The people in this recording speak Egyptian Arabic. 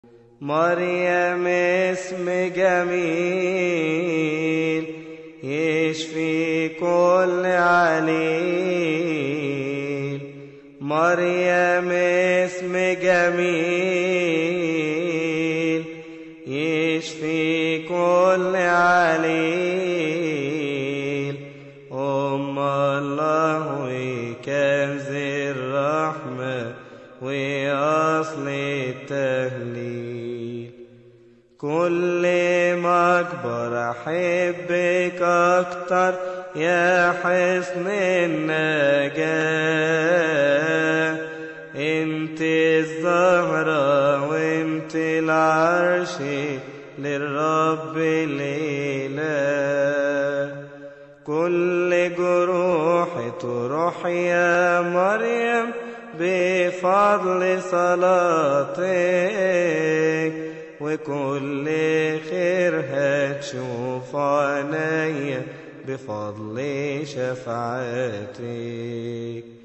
مريم اسم جميل يشفي كل عليل مريم اسم جميل يشفي كل عليل أم الله وكنز الرحمة وأصل التهليل كل ما أكبر أحبك أكتر يا حصن النجاة انت الزهرة وانت العرش للرب الإله كل جروح تروح يا مريم بفضل صلاتك وكل خير هتشوف عينيا بفضل شفاعتك